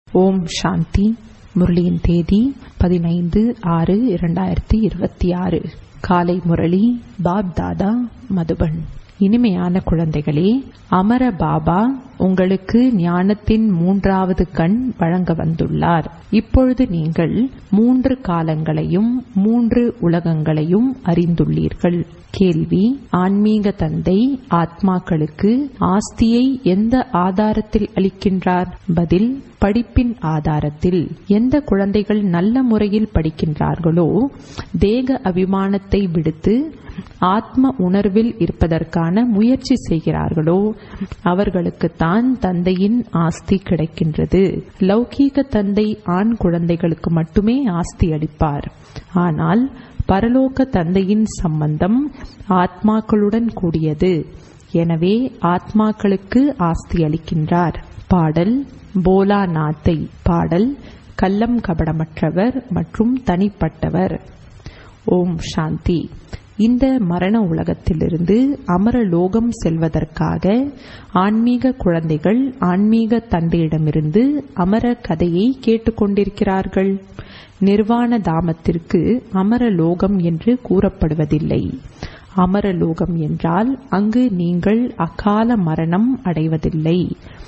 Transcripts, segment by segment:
ஓம் சாந்தி முரளியின் தேதி பதினைந்து ஆறு இரண்டாயிரத்தி இருபத்தி ஆறு காலை முரளி பாப் தாதா மதுபன் இனிமையான குழந்தைகளே அமர பாபா உங்களுக்கு ஞானத்தின் மூன்றாவது கண் வழங்க வந்துள்ளார் இப்பொழுது நீங்கள் மூன்று காலங்களையும் மூன்று உலகங்களையும் அறிந்துள்ளீர்கள் கேள்வி ஆன்மீக தந்தை ஆத்மாக்களுக்கு ஆஸ்தியை எந்த ஆதாரத்தில் அளிக்கின்றார் பதில் படிப்பின் ஆதாரத்தில் எந்த குழந்தைகள் நல்ல முறையில் படிக்கின்றார்களோ தேக அபிமானத்தை விடுத்து ஆத்ம உணர்வில் இருப்பதற்கான முயற்சி செய்கிறார்களோ அவர்களுக்குத்தான் தந்தையின் ஆஸ்தி கிடைக்கின்றது லௌகீக தந்தை ஆண் குழந்தைகளுக்கு மட்டுமே ஆஸ்தி அளிப்பார் ஆனால் பரலோக தந்தையின் சம்பந்தம் ஆத்மாக்களுடன் கூடியது எனவே ஆத்மாக்களுக்கு ஆஸ்தி அளிக்கின்றார் பாடல் போலா நாத்தை பாடல் கள்ளம் கபடமற்றவர் மற்றும் தனிப்பட்டவர் ஓம் சாந்தி இந்த மரண உலகத்திலிருந்து அமரலோகம் செல்வதற்காக ஆன்மீக குழந்தைகள் ஆன்மீக தந்தையிடமிருந்து அமர கதையை கேட்டுக்கொண்டிருக்கிறார்கள் நிர்வாண தாமத்திற்கு அமரலோகம் என்று கூறப்படுவதில்லை அமரலோகம் என்றால் அங்கு நீங்கள் அகால மரணம் அடைவதில்லை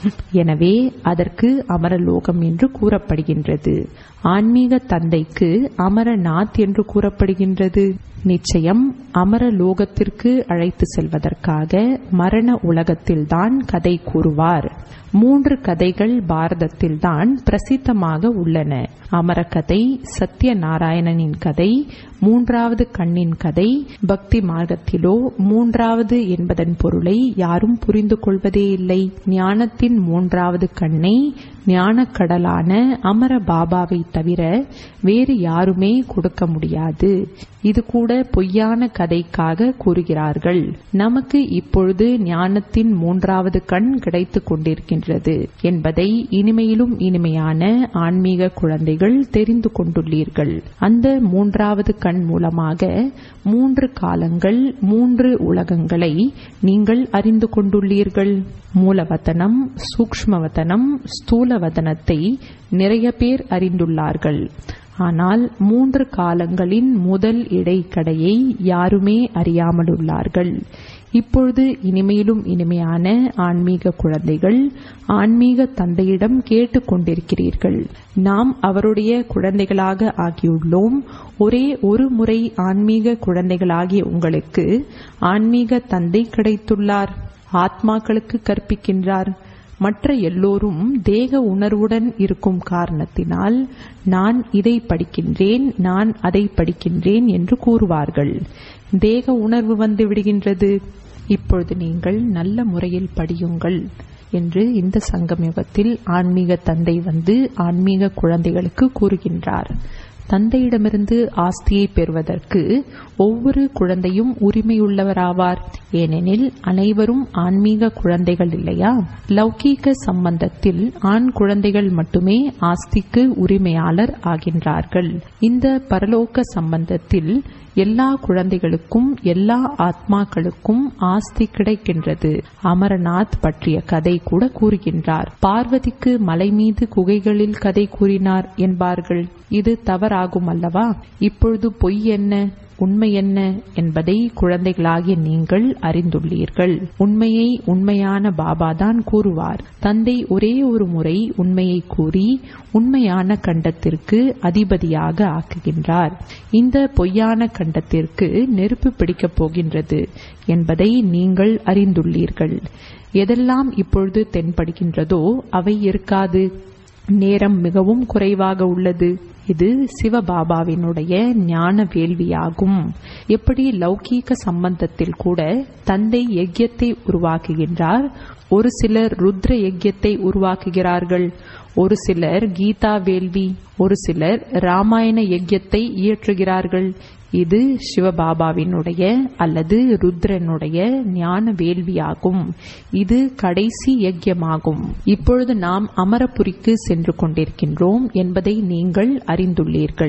எனவே அதற்கு அமரலோகம் என்று கூறப்படுகின்றது ஆன்மீக தந்தைக்கு அமரநாத் என்று கூறப்படுகின்றது நிச்சயம் அமரலோகத்திற்கு அழைத்து செல்வதற்காக மரண உலகத்தில்தான் கதை கூறுவார் மூன்று கதைகள் பாரதத்தில்தான் பிரசித்தமாக உள்ளன அமரகதை சத்யநாராயணனின் கதை மூன்றாவது கண்ணின் கதை பக்தி மார்க்கத்திலோ மூன்றாவது என்பதன் பொருளை யாரும் புரிந்து கொள்வதே இல்லை ஞானத்தின் மூன்றாவது கண்ணை ஞானக்கடலான அமர பாபாவை தவிர வேறு யாருமே கொடுக்க முடியாது இது கூட பொய்யான கதைக்காக கூறுகிறார்கள் நமக்கு இப்பொழுது ஞானத்தின் மூன்றாவது கண் கிடைத்துக் கொண்டிருக்கின்றது என்பதை இனிமையிலும் இனிமையான ஆன்மீக குழந்தைகள் தெரிந்து கொண்டுள்ளீர்கள் அந்த மூன்றாவது கண் மூலமாக மூன்று காலங்கள் மூன்று உலகங்களை நீங்கள் அறிந்து கொண்டுள்ளீர்கள் மூலவதனம் சூக்ஷ்மவதனம் ஸ்தூலவதனத்தை நிறைய பேர் அறிந்துள்ளார்கள் ஆனால் மூன்று காலங்களின் முதல் இடைக்கடையை யாருமே அறியாமலுள்ளார்கள் இப்பொழுது இனிமையிலும் இனிமையான ஆன்மீக குழந்தைகள் ஆன்மீக தந்தையிடம் கேட்டுக் கொண்டிருக்கிறீர்கள் நாம் அவருடைய குழந்தைகளாக ஆகியுள்ளோம் ஒரே ஒரு முறை ஆன்மீக குழந்தைகளாகிய உங்களுக்கு ஆன்மீக தந்தை கிடைத்துள்ளார் ஆத்மாக்களுக்கு கற்பிக்கின்றார் மற்ற எல்லோரும் தேக உணர்வுடன் இருக்கும் காரணத்தினால் நான் இதை படிக்கின்றேன் நான் அதை படிக்கின்றேன் என்று கூறுவார்கள் தேக உணர்வு வந்து விடுகின்றது இப்பொழுது நீங்கள் நல்ல முறையில் படியுங்கள் என்று இந்த சங்கமயுகத்தில் ஆன்மீக தந்தை வந்து ஆன்மீக குழந்தைகளுக்கு கூறுகின்றார் தந்தையிடமிருந்து ஆஸ்தியை பெறுவதற்கு ஒவ்வொரு குழந்தையும் உரிமையுள்ளவராவார் ஏனெனில் அனைவரும் ஆன்மீக குழந்தைகள் இல்லையா லௌகீக சம்பந்தத்தில் ஆண் குழந்தைகள் மட்டுமே ஆஸ்திக்கு உரிமையாளர் ஆகின்றார்கள் இந்த பரலோக சம்பந்தத்தில் எல்லா குழந்தைகளுக்கும் எல்லா ஆத்மாக்களுக்கும் ஆஸ்தி கிடைக்கின்றது அமரநாத் பற்றிய கதை கூட கூறுகின்றார் பார்வதிக்கு மலை மீது குகைகளில் கதை கூறினார் என்பார்கள் இது தவறாகும் அல்லவா இப்பொழுது பொய் என்ன உண்மை என்ன என்பதை குழந்தைகளாகிய நீங்கள் அறிந்துள்ளீர்கள் உண்மையை உண்மையான பாபாதான் கூறுவார் தந்தை ஒரே ஒரு முறை உண்மையை கூறி உண்மையான கண்டத்திற்கு அதிபதியாக ஆக்குகின்றார் இந்த பொய்யான கண்டத்திற்கு நெருப்பு பிடிக்கப் போகின்றது என்பதை நீங்கள் அறிந்துள்ளீர்கள் எதெல்லாம் இப்பொழுது தென்படுகின்றதோ அவை இருக்காது நேரம் மிகவும் குறைவாக உள்ளது இது சிவபாபாவினுடைய ஞான வேள்வியாகும் எப்படி லௌகீக சம்பந்தத்தில் கூட தந்தை யஜ்யத்தை உருவாக்குகின்றார் ஒரு சிலர் ருத்ர யஜ்யத்தை உருவாக்குகிறார்கள் ஒரு சிலர் கீதா வேள்வி ஒரு சிலர் ராமாயண யஜ்யத்தை இயற்றுகிறார்கள் இது சிவபாபாவினுடைய அல்லது ருத்ரனுடைய ஞான வேள்வியாகும் இது கடைசி யஜ்யமாகும் இப்பொழுது நாம் அமரபுரிக்கு சென்று கொண்டிருக்கின்றோம் என்பதை நீங்கள் அறிந்துள்ளீர்கள்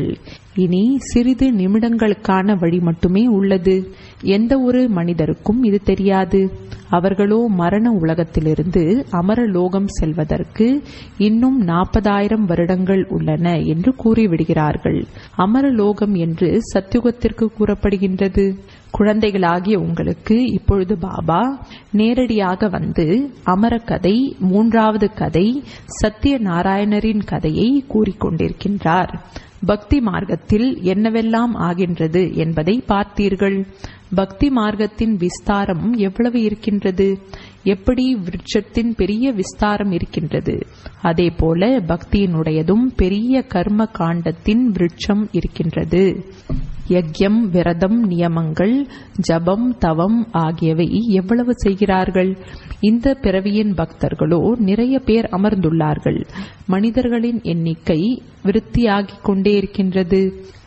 இனி சிறிது நிமிடங்களுக்கான வழி மட்டுமே உள்ளது எந்த ஒரு மனிதருக்கும் இது தெரியாது அவர்களோ மரண உலகத்திலிருந்து அமரலோகம் செல்வதற்கு இன்னும் நாற்பதாயிரம் வருடங்கள் உள்ளன என்று கூறிவிடுகிறார்கள் அமரலோகம் என்று சத்தியுகத்திற்கு கூறப்படுகின்றது குழந்தைகளாகிய உங்களுக்கு இப்பொழுது பாபா நேரடியாக வந்து அமர கதை மூன்றாவது கதை சத்திய நாராயணரின் கதையை கூறிக்கொண்டிருக்கின்றார் பக்தி மார்க்கத்தில் என்னவெல்லாம் ஆகின்றது என்பதை பார்த்தீர்கள் பக்தி மார்க்கத்தின் விஸ்தாரம் எவ்வளவு இருக்கின்றது எப்படி விருட்சத்தின் பெரிய விஸ்தாரம் இருக்கின்றது அதே போல பக்தியினுடையதும் பெரிய கர்ம காண்டத்தின் விருட்சம் இருக்கின்றது யக்யம் விரதம் நியமங்கள் ஜபம் தவம் ஆகியவை எவ்வளவு செய்கிறார்கள் இந்த பிறவியின் பக்தர்களோ நிறைய பேர் அமர்ந்துள்ளார்கள் மனிதர்களின் எண்ணிக்கை விருத்தியாகிக் கொண்டே இருக்கின்றது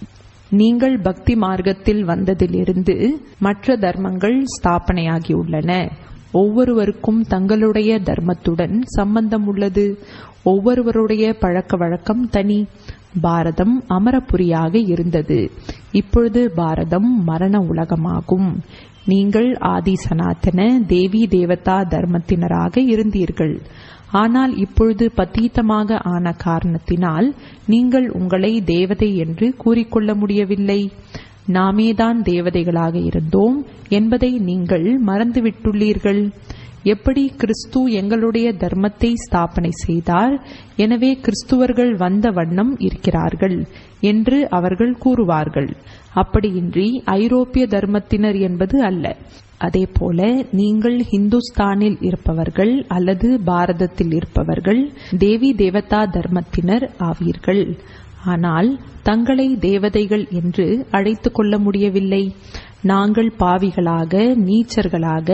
நீங்கள் பக்தி மார்க்கத்தில் வந்ததிலிருந்து மற்ற தர்மங்கள் ஸ்தாபனையாகியுள்ளன ஒவ்வொருவருக்கும் தங்களுடைய தர்மத்துடன் சம்பந்தம் உள்ளது ஒவ்வொருவருடைய பழக்க வழக்கம் தனி பாரதம் அமரபுரியாக இருந்தது இப்பொழுது பாரதம் மரண உலகமாகும் நீங்கள் ஆதி சனாதன தேவி தேவதா தர்மத்தினராக இருந்தீர்கள் ஆனால் இப்பொழுது பத்தீத்தமாக ஆன காரணத்தினால் நீங்கள் உங்களை தேவதை என்று கூறிக்கொள்ள முடியவில்லை நாமேதான் தேவதைகளாக இருந்தோம் என்பதை நீங்கள் மறந்துவிட்டுள்ளீர்கள் எப்படி கிறிஸ்து எங்களுடைய தர்மத்தை ஸ்தாபனை செய்தார் எனவே கிறிஸ்துவர்கள் வந்த வண்ணம் இருக்கிறார்கள் என்று அவர்கள் கூறுவார்கள் அப்படியின்றி ஐரோப்பிய தர்மத்தினர் என்பது அல்ல அதேபோல நீங்கள் ஹிந்துஸ்தானில் இருப்பவர்கள் அல்லது பாரதத்தில் இருப்பவர்கள் தேவி தேவதா தர்மத்தினர் ஆவீர்கள் ஆனால் தங்களை தேவதைகள் என்று அழைத்துக் கொள்ள முடியவில்லை நாங்கள் பாவிகளாக நீச்சர்களாக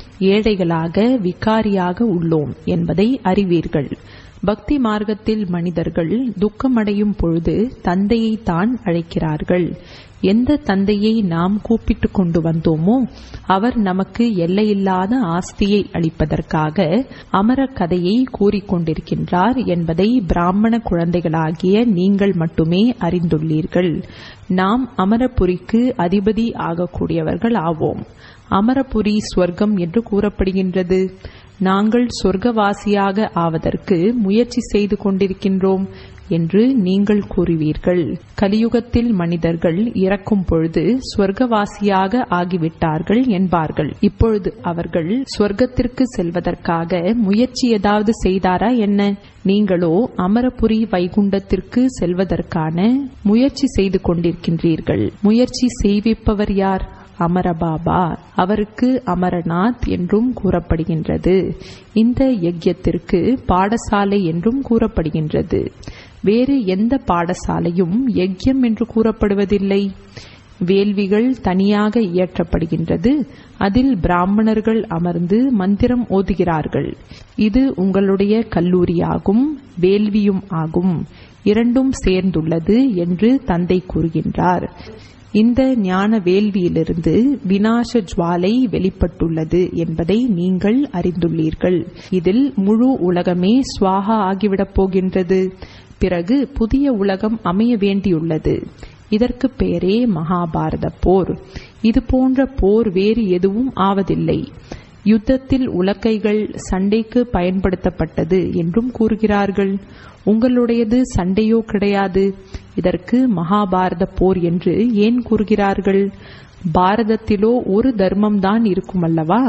ஏழைகளாக விகாரியாக உள்ளோம் என்பதை அறிவீர்கள் பக்தி மார்க்கத்தில் மனிதர்கள் துக்கமடையும் பொழுது தந்தையை தான் அழைக்கிறார்கள் எந்த தந்தையை நாம் கூப்பிட்டுக் கொண்டு வந்தோமோ அவர் நமக்கு எல்லையில்லாத ஆஸ்தியை அளிப்பதற்காக அமர கதையை கூறிக்கொண்டிருக்கின்றார் என்பதை பிராமண குழந்தைகளாகிய நீங்கள் மட்டுமே அறிந்துள்ளீர்கள் நாம் அமரபுரிக்கு அதிபதி ஆகக்கூடியவர்கள் ஆவோம் அமரபுரி ஸ்வர்க்கம் என்று கூறப்படுகின்றது நாங்கள் சொர்க்கவாசியாக ஆவதற்கு முயற்சி செய்து கொண்டிருக்கின்றோம் என்று நீங்கள் கூறுவீர்கள் கலியுகத்தில் மனிதர்கள் இறக்கும் பொழுது சொர்க்கவாசியாக ஆகிவிட்டார்கள் என்பார்கள் இப்பொழுது அவர்கள் சொர்க்கத்திற்கு செல்வதற்காக முயற்சி ஏதாவது செய்தாரா என்ன நீங்களோ அமரபுரி வைகுண்டத்திற்கு செல்வதற்கான முயற்சி செய்து கொண்டிருக்கின்றீர்கள் முயற்சி செய்விப்பவர் யார் அமரபாபா அவருக்கு அமரநாத் என்றும் கூறப்படுகின்றது இந்த யஜ்யத்திற்கு பாடசாலை என்றும் கூறப்படுகின்றது வேறு எந்த பாடசாலையும் யஜ்யம் என்று கூறப்படுவதில்லை வேள்விகள் தனியாக இயற்றப்படுகின்றது அதில் பிராமணர்கள் அமர்ந்து மந்திரம் ஓதுகிறார்கள் இது உங்களுடைய கல்லூரியாகும் வேள்வியும் ஆகும் இரண்டும் சேர்ந்துள்ளது என்று தந்தை கூறுகின்றார் இந்த ஞான வேள்வியிலிருந்து வினாச ஜுவாலை வெளிப்பட்டுள்ளது என்பதை நீங்கள் அறிந்துள்ளீர்கள் இதில் முழு உலகமே ஸ்வாகா ஆகிவிடப் போகின்றது பிறகு புதிய உலகம் அமைய வேண்டியுள்ளது இதற்கு பெயரே மகாபாரத போர் இது போன்ற போர் வேறு எதுவும் ஆவதில்லை யுத்தத்தில் உலக்கைகள் சண்டைக்கு பயன்படுத்தப்பட்டது என்றும் கூறுகிறார்கள் உங்களுடையது சண்டையோ கிடையாது இதற்கு மகாபாரத போர் என்று ஏன் கூறுகிறார்கள் பாரதத்திலோ ஒரு தர்மம்தான் இருக்குமல்லவா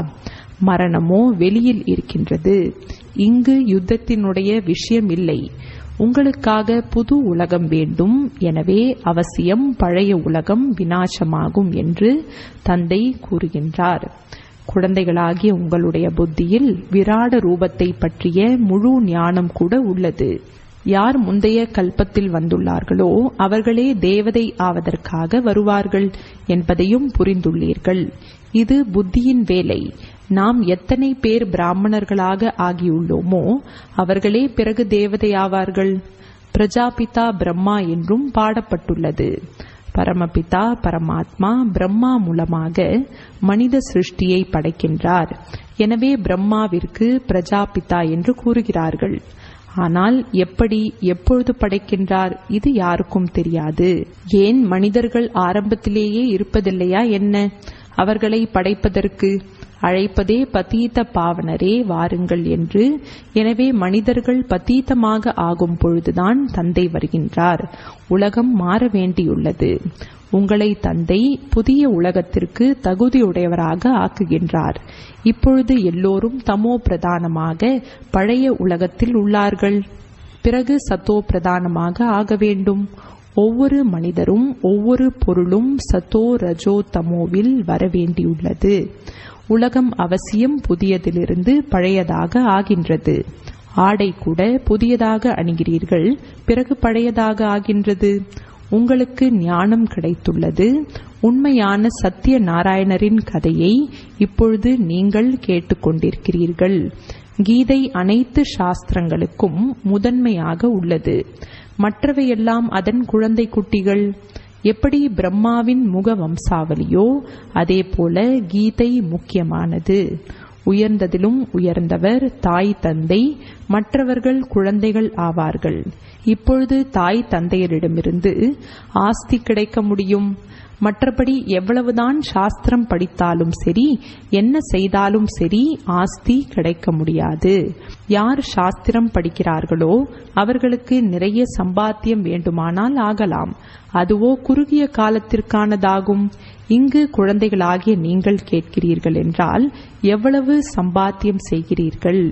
மரணமோ வெளியில் இருக்கின்றது இங்கு யுத்தத்தினுடைய விஷயம் இல்லை உங்களுக்காக புது உலகம் வேண்டும் எனவே அவசியம் பழைய உலகம் வினாசமாகும் என்று தந்தை கூறுகின்றார் குழந்தைகளாகிய உங்களுடைய புத்தியில் விராட ரூபத்தை பற்றிய முழு ஞானம் கூட உள்ளது யார் முந்தைய கல்பத்தில் வந்துள்ளார்களோ அவர்களே தேவதை ஆவதற்காக வருவார்கள் என்பதையும் புரிந்துள்ளீர்கள் இது புத்தியின் வேலை நாம் எத்தனை பேர் பிராமணர்களாக ஆகியுள்ளோமோ அவர்களே பிறகு தேவதையாவார்கள் பிரஜாபிதா பிரம்மா என்றும் பாடப்பட்டுள்ளது பரமபிதா பரமாத்மா பிரம்மா மூலமாக மனித சிருஷ்டியை படைக்கின்றார் எனவே பிரம்மாவிற்கு பிரஜாபிதா என்று கூறுகிறார்கள் ஆனால் எப்படி எப்பொழுது படைக்கின்றார் இது யாருக்கும் தெரியாது ஏன் மனிதர்கள் ஆரம்பத்திலேயே இருப்பதில்லையா என்ன அவர்களை படைப்பதற்கு அழைப்பதே பதீத பாவனரே வாருங்கள் என்று எனவே மனிதர்கள் பதீதமாக ஆகும் பொழுதுதான் தந்தை வருகின்றார் உலகம் மாற வேண்டியுள்ளது உங்களை தந்தை புதிய உலகத்திற்கு தகுதியுடையவராக ஆக்குகின்றார் இப்பொழுது எல்லோரும் தமோ பிரதானமாக பழைய உலகத்தில் உள்ளார்கள் பிறகு சத்தோ பிரதானமாக ஆக வேண்டும் ஒவ்வொரு மனிதரும் ஒவ்வொரு பொருளும் சத்தோ ரஜோ தமோவில் வரவேண்டியுள்ளது உலகம் அவசியம் புதியதிலிருந்து பழையதாக ஆகின்றது ஆடை கூட புதியதாக அணிகிறீர்கள் பிறகு பழையதாக ஆகின்றது உங்களுக்கு ஞானம் கிடைத்துள்ளது உண்மையான சத்திய நாராயணரின் கதையை இப்பொழுது நீங்கள் கேட்டுக்கொண்டிருக்கிறீர்கள் கீதை அனைத்து சாஸ்திரங்களுக்கும் முதன்மையாக உள்ளது மற்றவையெல்லாம் அதன் குழந்தை குட்டிகள் எப்படி பிரம்மாவின் முக வம்சாவளியோ அதேபோல கீதை முக்கியமானது உயர்ந்ததிலும் உயர்ந்தவர் தாய் தந்தை மற்றவர்கள் குழந்தைகள் ஆவார்கள் இப்பொழுது தாய் தந்தையரிடமிருந்து ஆஸ்தி கிடைக்க முடியும் மற்றபடி எவ்வளவுதான் சாஸ்திரம் படித்தாலும் சரி என்ன செய்தாலும் சரி ஆஸ்தி கிடைக்க முடியாது யார் சாஸ்திரம் படிக்கிறார்களோ அவர்களுக்கு நிறைய சம்பாத்தியம் வேண்டுமானால் ஆகலாம் அதுவோ குறுகிய காலத்திற்கானதாகும் இங்கு குழந்தைகளாகிய நீங்கள் கேட்கிறீர்கள் என்றால் எவ்வளவு சம்பாத்தியம் செய்கிறீர்கள்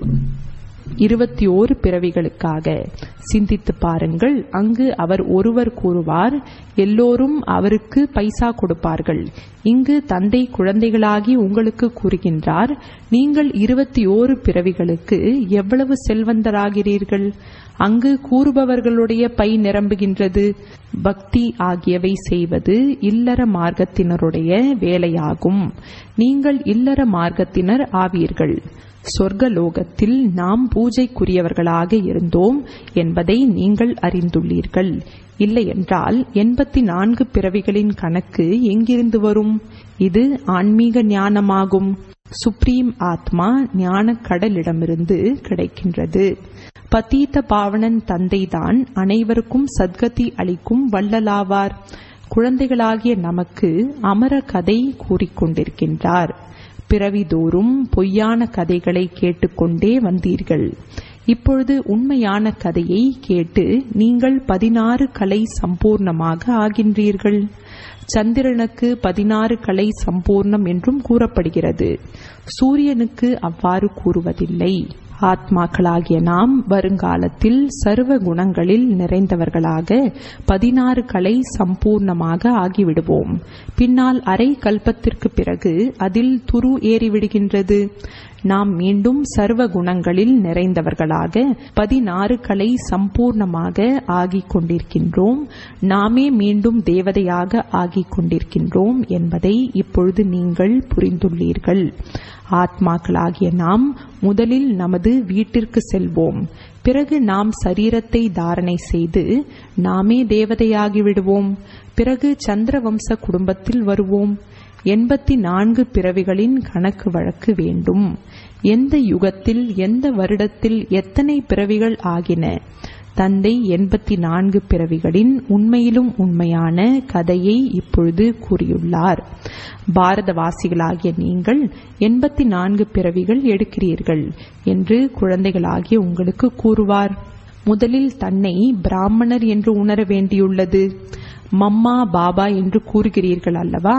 இருபத்தி ஓரு பிறவிகளுக்காக சிந்தித்து பாருங்கள் அங்கு அவர் ஒருவர் கூறுவார் எல்லோரும் அவருக்கு பைசா கொடுப்பார்கள் இங்கு தந்தை குழந்தைகளாகி உங்களுக்கு கூறுகின்றார் நீங்கள் இருபத்தி ஓரு பிறவிகளுக்கு எவ்வளவு செல்வந்தராகிறீர்கள் அங்கு கூறுபவர்களுடைய பை நிரம்புகின்றது பக்தி ஆகியவை செய்வது இல்லற மார்க்கத்தினருடைய வேலையாகும் நீங்கள் இல்லற மார்க்கத்தினர் ஆவீர்கள் சொர்க்கலோகத்தில் நாம் பூஜைக்குரியவர்களாக இருந்தோம் என்பதை நீங்கள் அறிந்துள்ளீர்கள் இல்லையென்றால் எண்பத்தி நான்கு பிறவிகளின் கணக்கு எங்கிருந்து வரும் இது ஆன்மீக ஞானமாகும் சுப்ரீம் ஆத்மா ஞான கடலிடமிருந்து கிடைக்கின்றது பதீத பாவனன் தந்தைதான் அனைவருக்கும் சத்கதி அளிக்கும் வள்ளலாவார் குழந்தைகளாகிய நமக்கு அமர கதை கூறிக்கொண்டிருக்கின்றார் பிறவிதோறும் பொய்யான கதைகளை கேட்டுக்கொண்டே வந்தீர்கள் இப்பொழுது உண்மையான கதையை கேட்டு நீங்கள் பதினாறு கலை சம்பூர்ணமாக ஆகின்றீர்கள் சந்திரனுக்கு பதினாறு கலை சம்பூர்ணம் என்றும் கூறப்படுகிறது சூரியனுக்கு அவ்வாறு கூறுவதில்லை ஆத்மாக்களாகிய நாம் வருங்காலத்தில் சர்வ குணங்களில் நிறைந்தவர்களாக பதினாறு கலை சம்பூர்ணமாக ஆகிவிடுவோம் பின்னால் அரை கல்பத்திற்கு பிறகு அதில் துரு ஏறிவிடுகின்றது நாம் மீண்டும் சர்வ குணங்களில் நிறைந்தவர்களாக பதினாறு கலை சம்பூர்ணமாக ஆகிக் கொண்டிருக்கின்றோம் நாமே மீண்டும் தேவதையாக ஆகிக் கொண்டிருக்கின்றோம் என்பதை இப்பொழுது நீங்கள் புரிந்துள்ளீர்கள் ஆத்மாக்களாகிய நாம் முதலில் நமது வீட்டிற்கு செல்வோம் பிறகு நாம் சரீரத்தை தாரணை செய்து நாமே தேவதையாகி விடுவோம் பிறகு சந்திரவம்ச குடும்பத்தில் வருவோம் எண்பத்தி நான்கு பிறவிகளின் கணக்கு வழக்கு வேண்டும் எந்த யுகத்தில் எந்த வருடத்தில் எத்தனை பிறவிகள் ஆகின தந்தை எண்பத்தி நான்கு பிறவிகளின் உண்மையிலும் உண்மையான கதையை இப்பொழுது கூறியுள்ளார் பாரதவாசிகளாகிய நீங்கள் எண்பத்தி நான்கு பிறவிகள் எடுக்கிறீர்கள் என்று குழந்தைகளாகிய உங்களுக்கு கூறுவார் முதலில் தன்னை பிராமணர் என்று உணர வேண்டியுள்ளது மம்மா பாபா என்று கூறுகிறீர்கள் அல்லவா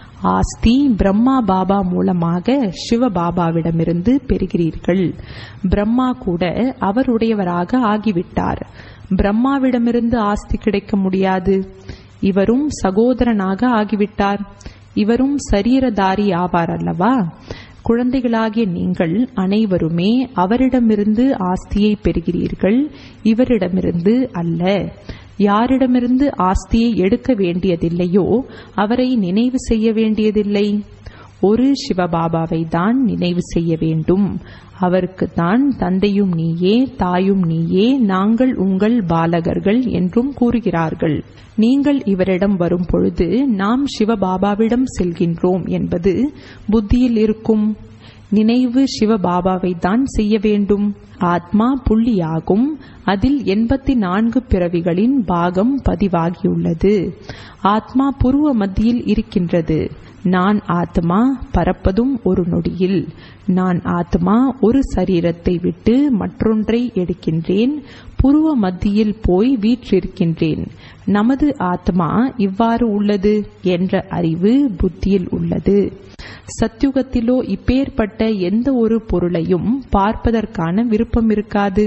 ஆஸ்தி பிரம்மா பாபா மூலமாக சிவ பாபாவிடமிருந்து பெறுகிறீர்கள் பிரம்மா கூட அவருடையவராக ஆகிவிட்டார் பிரம்மாவிடமிருந்து ஆஸ்தி கிடைக்க முடியாது இவரும் சகோதரனாக ஆகிவிட்டார் இவரும் சரீரதாரி ஆவார் அல்லவா குழந்தைகளாகிய நீங்கள் அனைவருமே அவரிடமிருந்து ஆஸ்தியை பெறுகிறீர்கள் இவரிடமிருந்து அல்ல யாரிடமிருந்து ஆஸ்தியை எடுக்க வேண்டியதில்லையோ அவரை நினைவு செய்ய வேண்டியதில்லை ஒரு சிவபாபாவை தான் நினைவு செய்ய வேண்டும் அவருக்கு தான் தந்தையும் நீயே தாயும் நீயே நாங்கள் உங்கள் பாலகர்கள் என்றும் கூறுகிறார்கள் நீங்கள் இவரிடம் வரும் பொழுது நாம் சிவபாபாவிடம் செல்கின்றோம் என்பது புத்தியில் இருக்கும் நினைவு சிவபாபாவை தான் செய்ய வேண்டும் ஆத்மா புள்ளியாகும் அதில் எண்பத்தி நான்கு பிறவிகளின் பாகம் பதிவாகியுள்ளது ஆத்மா புருவ மத்தியில் இருக்கின்றது நான் ஆத்மா பறப்பதும் ஒரு நொடியில் நான் ஆத்மா ஒரு சரீரத்தை விட்டு மற்றொன்றை எடுக்கின்றேன் புருவ மத்தியில் போய் வீற்றிருக்கின்றேன் நமது ஆத்மா இவ்வாறு உள்ளது என்ற அறிவு புத்தியில் உள்ளது சத்யுகத்திலோ இப்பேற்பட்ட எந்த ஒரு பொருளையும் பார்ப்பதற்கான விருப்பம் இருக்காது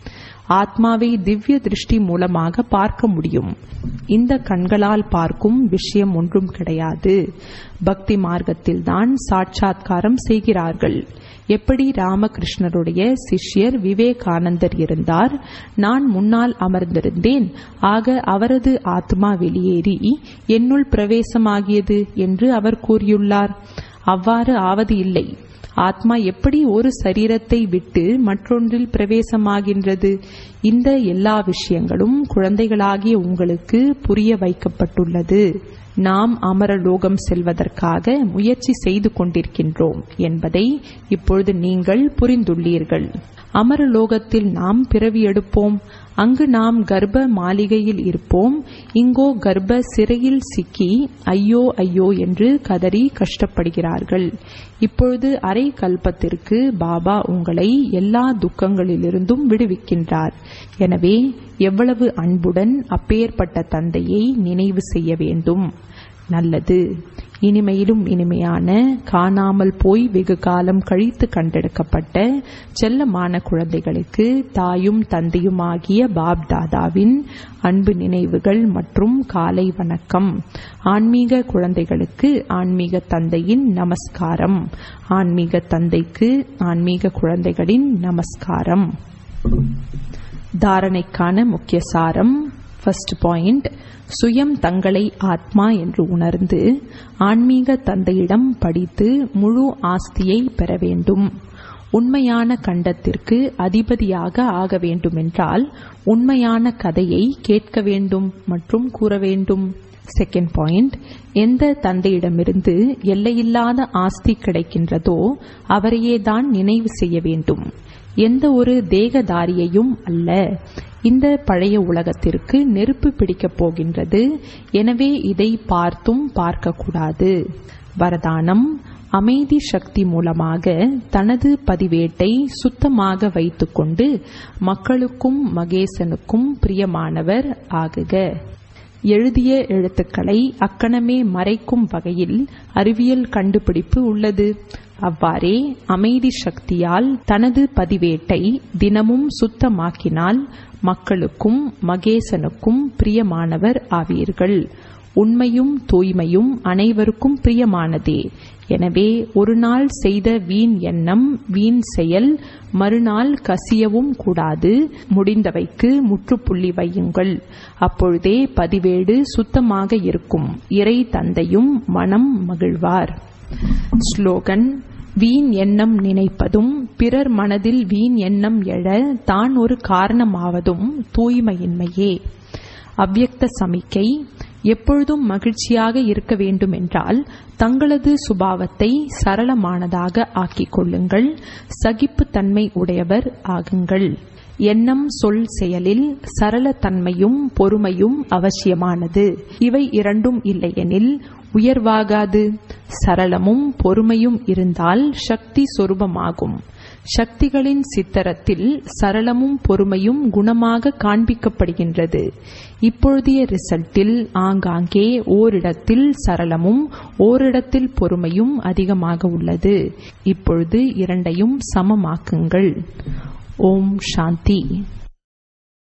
ஆத்மாவை திவ்ய திருஷ்டி மூலமாக பார்க்க முடியும் இந்த கண்களால் பார்க்கும் விஷயம் ஒன்றும் கிடையாது பக்தி மார்க்கத்தில் தான் சாட்சாத்காரம் செய்கிறார்கள் எப்படி ராமகிருஷ்ணருடைய சிஷ்யர் விவேகானந்தர் இருந்தார் நான் முன்னால் அமர்ந்திருந்தேன் ஆக அவரது ஆத்மா வெளியேறி என்னுள் பிரவேசமாகியது என்று அவர் கூறியுள்ளார் அவ்வாறு ஆவது இல்லை ஆத்மா எப்படி ஒரு சரீரத்தை விட்டு மற்றொன்றில் பிரவேசமாகின்றது இந்த எல்லா விஷயங்களும் குழந்தைகளாகிய உங்களுக்கு புரிய வைக்கப்பட்டுள்ளது நாம் அமரலோகம் செல்வதற்காக முயற்சி செய்து கொண்டிருக்கின்றோம் என்பதை இப்பொழுது நீங்கள் புரிந்துள்ளீர்கள் அமரலோகத்தில் நாம் பிறவி எடுப்போம் அங்கு நாம் கர்ப்ப மாளிகையில் இருப்போம் இங்கோ கர்ப்ப சிறையில் சிக்கி ஐயோ ஐயோ என்று கதறி கஷ்டப்படுகிறார்கள் இப்பொழுது அரை கல்பத்திற்கு பாபா உங்களை எல்லா துக்கங்களிலிருந்தும் விடுவிக்கின்றார் எனவே எவ்வளவு அன்புடன் அப்பேற்பட்ட தந்தையை நினைவு செய்ய வேண்டும் நல்லது இனிமையிலும் இனிமையான காணாமல் போய் வெகு காலம் கழித்து கண்டெடுக்கப்பட்ட செல்லமான குழந்தைகளுக்கு தாயும் தந்தையுமாகிய பாப் தாதாவின் அன்பு நினைவுகள் மற்றும் காலை வணக்கம் ஆன்மீக குழந்தைகளுக்கு ஆன்மீக தந்தையின் நமஸ்காரம் ஆன்மீக தந்தைக்கு ஆன்மீக குழந்தைகளின் நமஸ்காரம் தாரணைக்கான முக்கிய சாரம் ஃபர்ஸ்ட் பாயிண்ட் சுயம் தங்களை ஆத்மா என்று உணர்ந்து ஆன்மீக தந்தையிடம் படித்து முழு ஆஸ்தியை பெற வேண்டும் உண்மையான கண்டத்திற்கு அதிபதியாக ஆக வேண்டுமென்றால் உண்மையான கதையை கேட்க வேண்டும் மற்றும் கூற வேண்டும் செகண்ட் பாயிண்ட் எந்த தந்தையிடமிருந்து எல்லையில்லாத ஆஸ்தி கிடைக்கின்றதோ அவரையே தான் நினைவு செய்ய வேண்டும் எந்த ஒரு தேகதாரியையும் அல்ல இந்த பழைய உலகத்திற்கு நெருப்பு பிடிக்கப் போகின்றது எனவே இதை பார்த்தும் பார்க்கக்கூடாது வரதானம் அமைதி சக்தி மூலமாக தனது பதிவேட்டை சுத்தமாக வைத்துக்கொண்டு மக்களுக்கும் மகேசனுக்கும் பிரியமானவர் ஆகுக எழுதிய எழுத்துக்களை அக்கணமே மறைக்கும் வகையில் அறிவியல் கண்டுபிடிப்பு உள்ளது அவ்வாறே அமைதி சக்தியால் தனது பதிவேட்டை தினமும் சுத்தமாக்கினால் மக்களுக்கும் மகேசனுக்கும் பிரியமானவர் ஆவீர்கள் உண்மையும் தூய்மையும் அனைவருக்கும் பிரியமானதே எனவே ஒரு நாள் செய்த வீண் எண்ணம் வீண் செயல் மறுநாள் கசியவும் கூடாது முடிந்தவைக்கு முற்றுப்புள்ளி வையுங்கள் அப்பொழுதே பதிவேடு சுத்தமாக இருக்கும் இறை தந்தையும் மனம் மகிழ்வார் ஸ்லோகன் வீண் எண்ணம் நினைப்பதும் பிறர் மனதில் வீண் எண்ணம் எழ தான் ஒரு காரணமாவதும் தூய்மையின்மையே அவ்யக்த சமிக்கை எப்பொழுதும் மகிழ்ச்சியாக இருக்க வேண்டும் என்றால் தங்களது சுபாவத்தை சரளமானதாக ஆக்கிக் கொள்ளுங்கள் சகிப்புத்தன்மை உடையவர் ஆகுங்கள் எண்ணம் சொல் செயலில் சரளத்தன்மையும் பொறுமையும் அவசியமானது இவை இரண்டும் இல்லையெனில் உயர்வாகாது சரளமும் பொறுமையும் இருந்தால் சக்தி சொரூபமாகும் சக்திகளின் சித்தரத்தில் சரளமும் பொறுமையும் குணமாக காண்பிக்கப்படுகின்றது இப்பொழுதைய ரிசல்ட்டில் ஆங்காங்கே ஓரிடத்தில் சரளமும் ஓரிடத்தில் பொறுமையும் அதிகமாக உள்ளது இப்பொழுது இரண்டையும் சமமாக்குங்கள் ஓம் சாந்தி